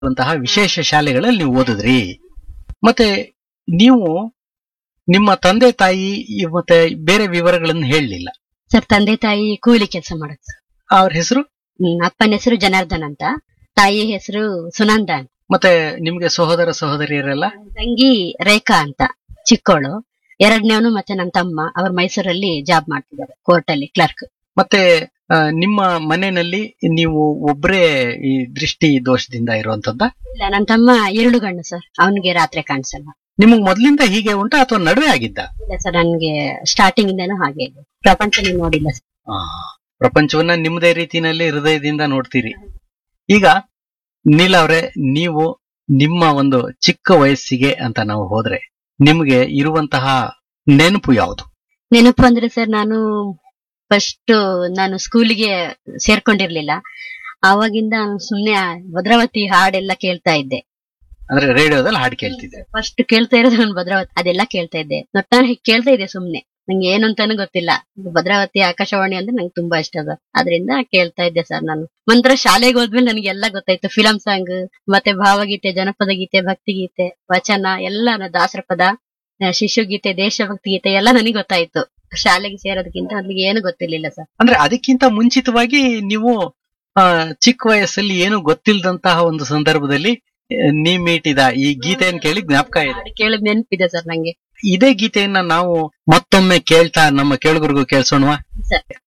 ಅಂತಹ ವಿಶೇಷ ಶಾಲೆಗಳಲ್ಲಿ ನೀವು ಓದಿದ್ರಿ ಮತ್ತೆ ನೀವು ನಿಮ್ಮ ತಂದೆ ತಾಯಿ ಈ ಮತ್ತೆ ಬೇರೆ ವಿವರಗಳನ್ನು ಹೇಳಲಿಲ್ಲ ಸರ್ ತಂದೆ ತಾಯಿ ಕೂಲಿ ಕೆಲಸ ಮಾಡೋದು ಸರ್. ಅವ್ರ ಹೆಸರು ಹ್ಮ್, ಅಪ್ಪನ ಹೆಸರು ಜನಾರ್ದನ್ ಅಂತ ತಾಯಿ ಹೆಸರು ಸುನಂದ ಅಂತ ಮತ್ತೆ ನಿಮ್ಗೆ ಸಹೋದರ ಸಹೋದರಿಯರೆಲ್ಲ ತಂಗಿ ರೇಖಾ ಅಂತ ಚಿಕ್ಕವಳು ಎರಡನೇವನು ಮತ್ತೆ ನನ್ನ ತಮ್ಮ ಅವ್ರ ಮೈಸೂರಲ್ಲಿ ಜಾಬ್ ಮಾಡ್ತಿದ್ದಾರೆ ಕೋರ್ಟ್ ಅಲ್ಲಿ ಕ್ಲರ್ಕ್ ಮತ್ತೆ ಆ, ನಿಮ್ಮ ಮನೆಯಲ್ಲಿ ನೀವು ಒಬ್ರೇ ಈ ದೃಷ್ಟಿ ದೋಷದಿಂದ ಇರುವಂತದ್ದ ಇಲ್ಲ ನನ್ನ ತಮ್ಮ ಎರಡು ಗಂಡು ಸರ್ ಅವನಿಗೆ ರಾತ್ರಿ ಕಾಣಿಸಲ್ಲ ನಿಮಗ್ ಮೊದ್ಲಿಂದ ಹೀಗೆ ಉಂಟಾ ಅಥವಾ ನಡುವೆ ಆಗಿದ್ದ ಇಲ್ಲ ಸರ್ ನನ್ಗೆ ಸ್ಟಾರ್ಟಿಂಗ್ ಇಂದನೂ ಹಾಗೆ ಇದೆ ಪ್ರಪಂಚ ನೀವು ನೋಡಿಲ್ಲ ಸರ್ ಆ, ಪ್ರಪಂಚವನ್ನ ನಿಮ್ಮದೇ ರೀತಿನಲ್ಲಿ ಹೃದಯದಿಂದ ನೋಡ್ತೀರಿ ಈಗ ನೀಲ್ ಅವ್ರೆ ನೀವು ನಿಮ್ಮ ಒಂದು ಚಿಕ್ಕ ವಯಸ್ಸಿಗೆ ಅಂತ ನಾವು ಹೋದ್ರೆ ನಿಮ್ಗೆ ಇರುವಂತಹ ನೆನಪು ಯಾವುದು ನೆನಪು ಅಂದ್ರೆ ಸರ್ ನಾನು ಫಸ್ಟ್ ನಾನು ಸ್ಕೂಲಿಗೆ ಸೇರ್ಕೊಂಡಿರ್ಲಿಲ್ಲ ಆವಾಗಿಂದ ನಾನು ಸುಮ್ನೆ ಆ ಭದ್ರಾವತಿ ಹಾಡೆಲ್ಲ ಕೇಳ್ತಾ ಇದ್ದೆ ಅಂದ್ರೆ ರೇಡಿಯೋದಲ್ಲಿ ಹಾಡು ಕೇಳ್ತಿದ್ದೆ ಫಸ್ಟ್ ಕೇಳ್ತಾ ಇರೋದು ನಾನು ಭದ್ರಾವತಿ ಅದೆಲ್ಲ ಕೇಳ್ತಾ ಇದ್ದೆ ಮತ್ತೆ ನಾನು ಹೀಗ್ ಕೇಳ್ತಾ ಇದ್ದೆ ಸುಮ್ನೆ ನಂಗೆ ಏನು ಅಂತಾನು ಗೊತ್ತಿಲ್ಲ ಭದ್ರಾವತಿ ಆಕಾಶವಾಣಿ ಅಂದ್ರೆ ನಂಗೆ ತುಂಬಾ ಇಷ್ಟ ಸರ್ ಅದರಿಂದ ಕೇಳ್ತಾ ಇದ್ದೆ ಸರ್ ನಾನು ನಂತರ ಶಾಲೆಗೆ ಹೋದ್ಮೇಲೆ ನನಗೆ ಎಲ್ಲ ಗೊತ್ತಾಯ್ತು ಫಿಲಂ ಸಾಂಗ್ ಮತ್ತೆ ಭಾವಗೀತೆ ಜನಪದ ಗೀತೆ ಭಕ್ತಿ ಗೀತೆ ವಚನ ಎಲ್ಲ ನ- ದಾಸರ ಪದ ಆ, ಶಿಶುಗೀತೆ ದೇಶಭಕ್ತಿ ಗೀತೆ ಎಲ್ಲ ನನಗೆ ಗೊತ್ತಾಯ್ತು ಶಾಲೆಗೆ ಸೇರೋದಕ್ಕಿಂತ ನನಗೆ ಏನು ಗೊತ್ತಿರ್ಲಿಲ್ಲ ಸರ್ ಅಂದ್ರೆ ಅದಕ್ಕಿಂತ ಮುಂಚಿತವಾಗಿ ನೀವು ಆ, ಚಿಕ್ಕ ವಯಸ್ಸಲ್ಲಿ ಏನು ಗೊತ್ತಿಲ್ಲದಂತಹ ಒಂದು ಸಂದರ್ಭದಲ್ಲಿ ಆ, ನೀ ಮೀಟಿದ ಈ ಗೀತೆಯನ್ನು ಕೇಳಿ ಜ್ಞಾಪಕ ಇದೆ ಹಾಡು ಕೇಳಿದ್ ನೆನಪಿದೆ ಸರ್ ನಂಗೆ ಇದೇ ಗೀತೆಯನ್ನ ನಾವು ಮತ್ತೊಮ್ಮೆ ಕೇಳ್ತಾ ನಮ್ಮ ಕೇಳುಗರಿಗೂ ಕೇಳಿಸೋಣವಾ ಸರ್